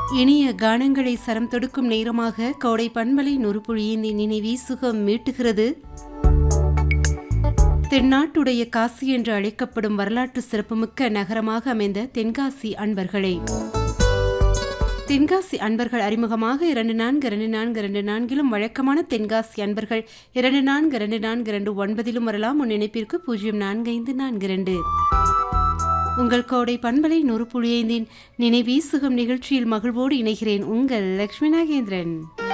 இனிய கானங்களை சரம் தொடுக்கும் நேரமாக கோடை பண்பலை நொறுப்புழியின் நினைவி சுகம் மீட்டுகிறது தென்னாட்டுடைய காசி என்று அழைக்கப்படும் வரலாற்று சிறப்புமிக்க நகரமாக அமைந்த தென்காசி அன்பர்களை தென்காசி அன்பர்கள் அறிமுகமாக இரண்டு நான்கு இரண்டு நான்கு இரண்டு நான்கிலும் வழக்கமான தென்காசி அன்பர்கள் இரண்டு நான்கு இரண்டு நான்கு இரண்டு ஒன்பதிலும் வரலாம் உன் இணைப்பிற்கு பூஜ்ஜியம் நான்கு ஐந்து நான்கு இரண்டு உங்கள் கோடை பண்பலை நூறு புள்ளி ஐந்தின் நினைவீசுகம் நிகழ்ச்சியில் மகிழ்வோடு இணைகிறேன் உங்கள் லக்ஷ்மி நாகேந்திரன்